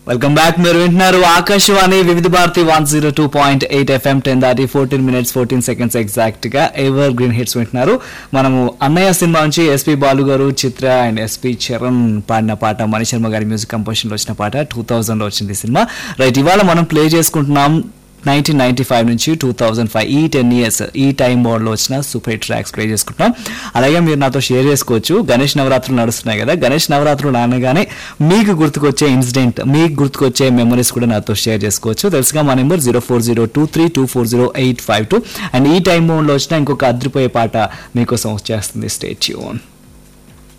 welcome back మీరు వింటున్నారు Akashvani Vividh Bharati one zero two point eight FM ten దాటి fourteen minutes fourteen seconds exact గా evergreen hits వింటున్నారు మనము అన్నయ్య సినిమా నుంచి ఎస్పి బాలు గారు చిత్ర అండ్ ఎస్పి చరణ్ పాడిన పాట మణి శర్మ గారి మ్యూజిక్ కంపోజిషన్ లో వచ్చిన పాట టూ థౌజండ్ లో వచ్చింది ఈ సినిమా రైట్ ఇవాళ మనం ప్లే చేసుకుంటున్నాం నైన్టీన్ నైన్టీ ఫైవ్ నుంచి టూ థౌజండ్ ఫైవ్ ఈ టెన్ ఇయర్స్ ఈ టైం మోడ్లో వచ్చిన సూపర్ హిట్ ట్రాక్స్ ప్లే చేసుకుంటున్నాం అలాగే మీరు నాతో షేర్ చేసుకోవచ్చు గణేష్ నవరాత్రులు నడుస్తున్నాయి కదా గణేష్ నవరాత్రులు అనగానే మీకు గుర్తుకొచ్చే ఇన్సిడెంట్ మీకు గుర్తుకొచ్చే మెమరీస్ కూడా నాతో షేర్ చేసుకోవచ్చు తెలుసుగా మా number zero four zero two three two four zero eight five two and ఈ టైం మోడ్లో వచ్చిన ఇంకొక అద్రిపోయే పాట మీకోసం వచ్చేస్తుంది స్టేట్ యూన్